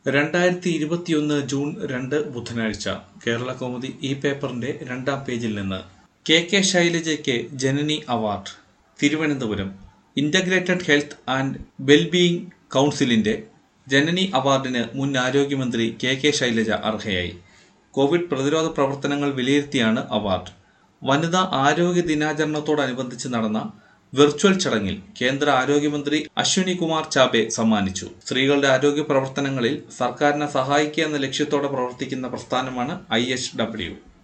രണ്ടായിരത്തി ഇരുപത്തിയൊന്ന് ജൂൺ രണ്ട് ബുധനാഴ്ച കേരള കൗമുദി ഈ പേപ്പറിന്റെ രണ്ടാം പേജിൽ നിന്ന് കെ കെ ശൈലജയ്ക്ക് Janani award Thiruvananthapuram integrated health and wellbeing കൗൺസിലിന്റെ ജനനി അവാർഡിന് മുൻ ആരോഗ്യമന്ത്രി കെ കെ ശൈലജ അർഹയായി കോവിഡ് പ്രതിരോധ പ്രവർത്തനങ്ങൾ വിലയിരുത്തിയാണ് അവാർഡ് വനിതാ ആരോഗ്യ ദിനാചരണത്തോടനുബന്ധിച്ച് നടന്ന വെർച്വൽ ചടങ്ങിൽ കേന്ദ്ര ആരോഗ്യമന്ത്രി അശ്വിനി കുമാർ ചാബെ സമ്മാനിച്ചു സ്ത്രീകളുടെ ആരോഗ്യ പ്രവർത്തനങ്ങളിൽ സർക്കാരിനെ സഹായിക്കുക എന്ന ലക്ഷ്യത്തോടെ പ്രവർത്തിക്കുന്ന പ്രസ്ഥാനമാണ് ഐ എച്ച് ഡബ്ല്യു